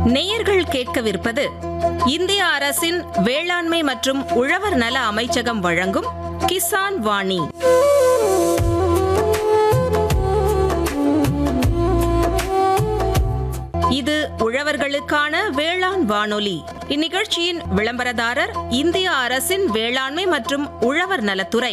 நேயர்கள் கேட்கவிருப்பது இந்திய அரசின் வேளாண்மை மற்றும் உழவர் நல அமைச்சகம் வழங்கும் கிசான் வாணி இது உழவர்களுக்கான வேளாண் வானொலி இந்நிகழ்ச்சியின் விளம்பரதாரர் இந்திய அரசின் வேளாண்மை மற்றும் உழவர் நலத்துறை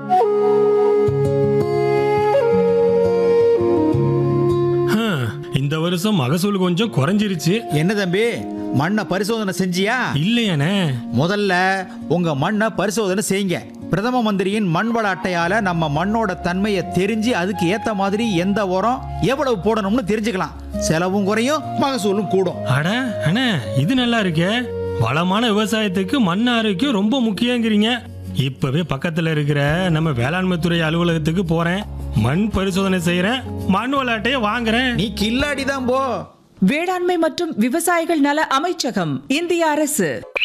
ஹம், இந்த வருஷம் மகசூல் கொஞ்சம் குறைஞ்சிருச்சு என்ன தம்பி மண்ணை பரிசோதனை செஞ்சியா இல்லையானே முதல்ல உங்க மண்ணை பரிசோதனை செய்யுங்க பிரதம மந்திரியின் மண் வள அட்டையால நம்ம மண்ணோட தன்மையை தெரிஞ்சு அதுக்கு ஏத்த மாதிரி எந்த உரம் எவ்வளவு போடணும்னு தெரிஞ்சுக்கலாம் செலவும் குறையும் மகசூலும் கூடும் அட அண்ணே இது நல்லா இருக்கே வளமான விவசாயத்துக்கு மண் ஆரோக்கியம் ரொம்ப முக்கியங்கிறீங்க இப்பவே பக்கத்துல இருக்கிற நம்ம வேளாண்மை துறை அலுவலகத்துக்கு போறேன் மண் பரிசோதனை செய்யறேன் மண் விளையாட்டையே வாங்குறேன் நீ கில்லாடி தான் போ வேளாண்மை மற்றும் விவசாயிகள் நல அமைச்சகம் இந்திய அரசு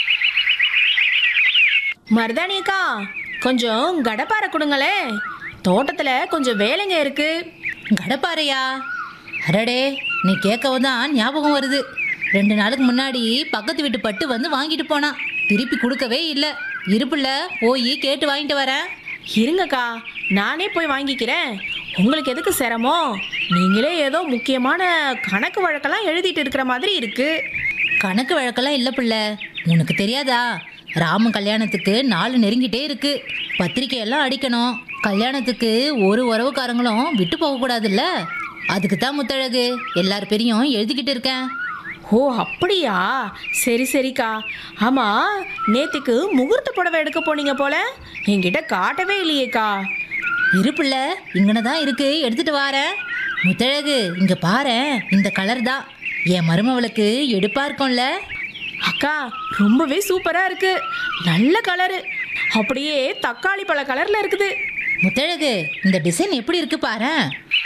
மருதானியக்கா கொஞ்சம் கடப்பாரை கொடுங்களே தோட்டத்துல கொஞ்சம் வேலைங்க இருக்கு கடப்பாறையா அடடே நீ கேட்கவும் தான் ஞாபகம் வருது ரெண்டு நாளுக்கு முன்னாடி பக்கத்து வீட்டு பட்டு வந்து வாங்கிட்டு போனான் திருப்பி கொடுக்கவே இல்லை இருப்புல போய் கேட்டு வாங்கிட்டு வரேன் இருங்கக்கா நானே போய் வாங்கிக்கிறேன் உங்களுக்கு எதுக்கு சிரமம் நீங்களே ஏதோ முக்கியமான கணக்கு வழக்கெல்லாம் எழுதிட்டு இருக்கிற மாதிரி இருக்கு கணக்கு வழக்கெல்லாம் இல்லை பிள்ளை உனக்கு தெரியாதா ராம கல்யாணத்துக்கு நாள் நெருங்கிட்டே இருக்கு பத்திரிக்கை எல்லாம் அடிக்கணும் கல்யாணத்துக்கு ஒரு உறவுக்காரங்களும் விட்டு போகக்கூடாதுல்ல அதுக்கு தான் முத்தழகு எல்லார் பேரையும் எழுதிக்கிட்டு இருக்கேன் ஓ அப்படியா சரி சரிக்கா ஆமா நேத்துக்கு முகூர்த்த புடவை எடுக்க போனீங்க போல என்கிட்ட காட்டவே இல்லையேக்கா இருப்புல இங்கன தான் இருக்கு எடுத்துட்டு வாரேன் முத்தழகு இங்க பாரேன் இந்த கலர் தான் என் மருமவளுக்கு எடுப்பா இருக்கும்ல அக்கா ரொம்பவே சூப்பரா இருக்கு நல்ல கலரு அப்படியே தக்காளி பழ கலர்ல இருக்குது முத்தழகு இந்த டிசைன் எப்படி இருக்கு பாரேன்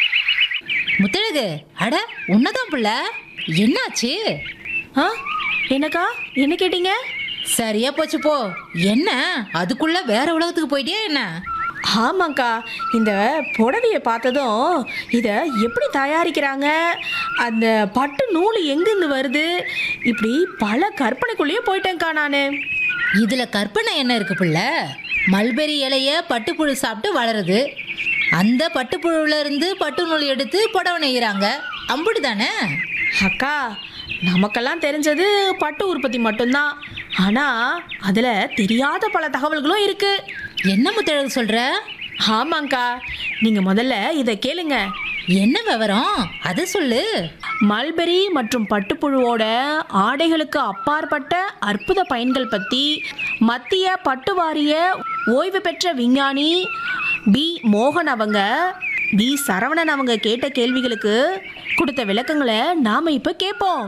முத்தழகு அட உன்னதான் புள்ள என்னாச்சு ஆ என்னக்கா என்ன கேட்டீங்க சரியா போச்சு போ என்ன அதுக்குள்ள வேற உலகத்துக்கு போயிட்டியா என்ன ஆமாங்க்கா இந்த புடவைய பார்த்ததும் இதை எப்படி தயாரிக்கிறாங்க அந்த பட்டு நூல் எங்கேருந்து வருது இப்படி பல கற்பனைக்குள்ளேயே போயிட்டேங்க்கா நான் இதுல கற்பனை என்ன இருக்கு புள்ள மல்பெரி இலைய பட்டுப்புழு சாப்பிட்டு வளருது அந்த பட்டுப்புழுல இருந்து பட்டு நூல் எடுத்து புடவை நெய்கிறாங்க அம்புடி தானே அக்கா நமக்கெல்லாம் தெரிஞ்சது பட்டு உற்பத்தி மட்டும்தான் ஆனால் அதில் தெரியாத பல தகவல்களும் இருக்கு என்ன முத்தழகு சொல்ற ஆமாங்க்கா நீங்கள் முதல்ல இதை கேளுங்க என்ன விவரம் அதை சொல்லு மல்பெரி மற்றும் பட்டுப்புழுவோட ஆடைகளுக்கு அப்பாற்பட்ட அற்புத பயன்கள் பற்றி மத்திய பட்டு வாரிய ஓய்வு பெற்ற விஞ்ஞானி பி மோகன் அவங்க பி சரவணன் அவங்க கேட்ட கேள்விகளுக்கு கொடுத்த விளக்கங்களை நாம் இப்போ கேட்போம்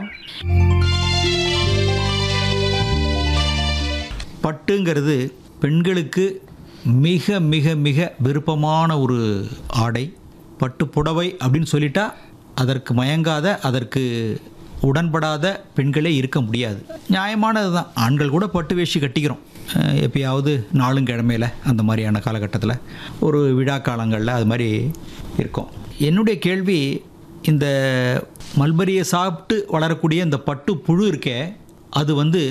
பட்டுங்கிறது பெண்களுக்கு மிக மிக மிக விருப்பமான ஒரு ஆடை பட்டு புடவை அப்படின்னு சொல்லிட்டா அதற்கு மயங்காத அதற்கு உடன்படாத பெண்களே இருக்க முடியாது நியாயமானது தான் ஆண்கள் கூட பட்டு வேஷ்டி கட்டிக்கிறோம் அஹ் எப்பயாவது நாளும் கிழமையில அந்த மாதிரியான காலகட்டத்தில் ஒரு விழா காலங்களில் அது மாதிரி இருக்கும் என்னுடைய கேள்வி இந்த மல்பரியை சாப்பிட்டு வளரக்கூடிய இந்த பட்டு புழு இருக்கே அது வந்து